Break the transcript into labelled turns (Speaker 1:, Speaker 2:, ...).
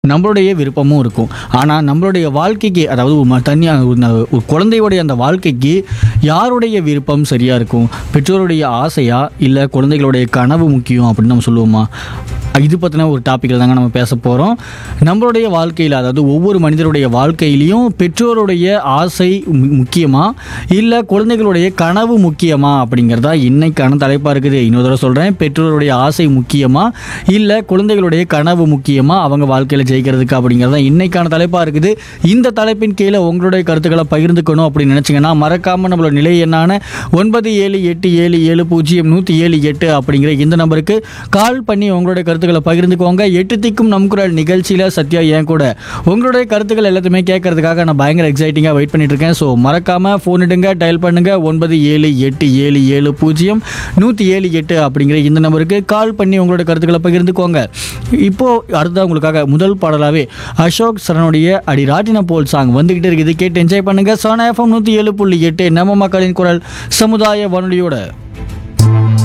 Speaker 1: நம்மளுடைய விருப்பமும் இருக்கும் ஆனால் நம்மளுடைய வாழ்க்கைக்கு அதாவது ஒரு ம- தனியா ஒரு ந- ஒரு குழந்தையுடைய அந்த வாழ்க்கைக்கு யாருடைய விருப்பம் சரியாக இருக்கும் பெற்றோருடைய ஆசையா இல்லை குழந்தைகளுடைய கனவு முக்கியம் அப்படின்னு நம்ம சொல்லுவோமா இது பற்றின ஒரு டாப்பிக்கில் தாங்க நம்ம பேச போகிறோம் நம்மளுடைய வாழ்க்கையில் அதாவது ஒவ்வொரு மனிதருடைய வாழ்க்கையிலையும் பெற்றோருடைய ஆசை மு- முக்கியமா இல்லை குழந்தைகளுடைய கனவு முக்கியமா அப்படிங்கிறதா இன்னைக்கான தலைப்பாக இருக்குது இன்னொரு தடவை சொல்கிறேன் பெற்றோருடைய ஆசை முக்கியமா இல்லை குழந்தைகளுடைய கனவு முக்கியமா அவங்க வாழ்க்கையில் ஜெயிக்கிறதுக்கு அப்படிங்கிறதா இன்னைக்கான தலைப்பாக இருக்குது இந்த தலைப்பின் கீழே உங்களுடைய கருத்துக்களை பகிர்ந்துக்கணும் அப்படின்னு நினச்சிங்கன்னா மறக்காமல் நம்மளோட நிலை என்னான ஒன்பது ஏழு எட்டு ஏழு ஏழு பூஜ்ஜியம் நூற்றி ஏழு எட்டு அப்படிங்கிற இந்த நம்பருக்கு கால் பண்ணி உங்களுடைய கருத்துக்களை பகிர்ந்துக்கோங்க எட்டு திக்கும் நம் குரல் நிகழ்ச்சியில் சத்யா ஏன் கூட உங்களுடைய கருத்துக்கள் எல்லாத்தையுமே கேட்கறதுக்காக நான் பயங்கர எக்ஸைட்டிங்காக வெயிட் பண்ணிட்டு இருக்கேன் ஸோ மறக்காமல் ஃபோன் இடுங்க டயல் பண்ணுங்க ஒன்பது ஏழு எட்டு ஏழு ஏழு பூஜ்ஜியம் நூற்றி ஏழு எட்டு அப்படிங்கிற இந்த நம்பருக்கு கால் பண்ணி உங்களோட கருத்துக்களை பகிர்ந்துக்கோங்க இப்போ அடுத்தது உங்களுக்காக முதல் பாடலாகவே அசோக் சரணுடைய அடி ராட்டின போல் சாங் வந்துகிட்டு இருக்குது கேட்டு என்ஜாய் பண்ணுங்க சோனா எஃப்எம் நூற்றி ஏழு புள்ளி எட்டு நம்ம மக்களின் குரல் சமுதாய வானொலியோட